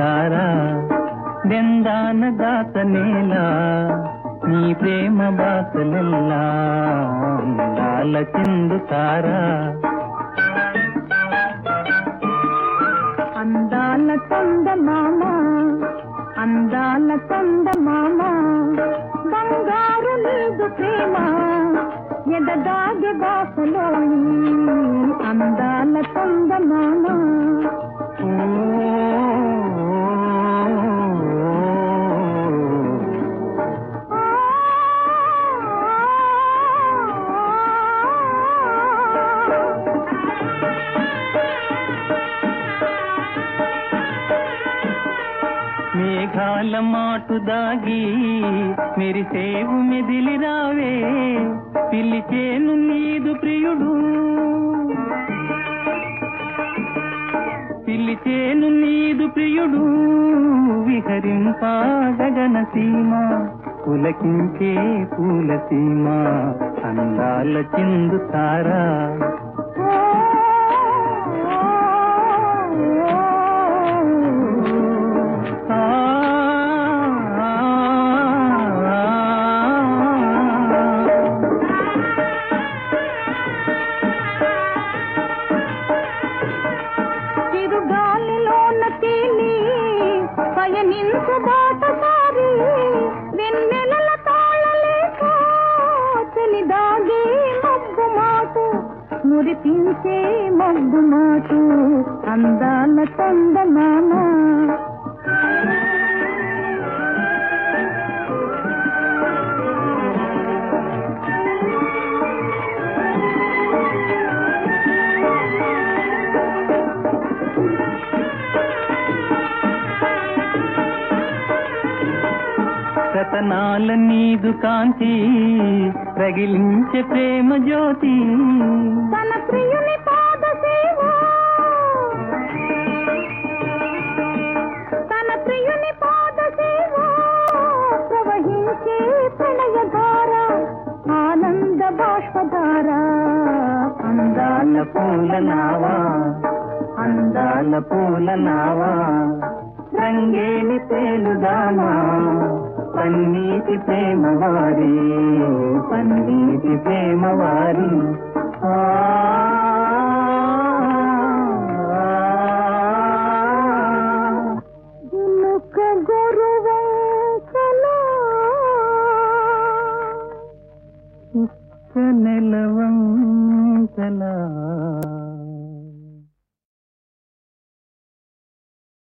తారా దెందాన దాతనేలా నీ ప్రేమ బాసలెల్లా అందాల చిందు తారా అందాల చంద మామ అందాల చంద మామ బంగారు నీదు ప్రేమ ఎదగాగే బాసలో అందాల చంద మామ మేఘాల మాటు దాగి మెరిసేవు మెదిలి రావే పిలిచేను నీదు ప్రియుడు పిలిచేను నీదు ప్రియుడు విహరింప గగన సీమ పులకించే పూల సీమ అందాల చిందు తారా ఆ, ఆ, ఆ. చిరుగాలిలోన తేలి పయనించు బాటసారి వెన్నెలల తాళలేక చెలిదాగే మబ్బు మాటు మురిపించే మబ్బు మాటు అందాల చందమామ రతనాల నీదు కాంతి రగిలించే ప్రేమ జ్యోతి తన ప్రియుని పాద సేవ తన ప్రియుని పాద సేవ ప్రవహించే ప్రణయధార ఆనంద బాష్పధార అందాల పూల నావా అందాల పూల నావా రంగేలి తేలుదామా పన్నీటి ప్రేమ వారి పన్నీటి ప్రేమ వారి ఆ, ఆ. జినుక గొరువంకల నెలవంకలా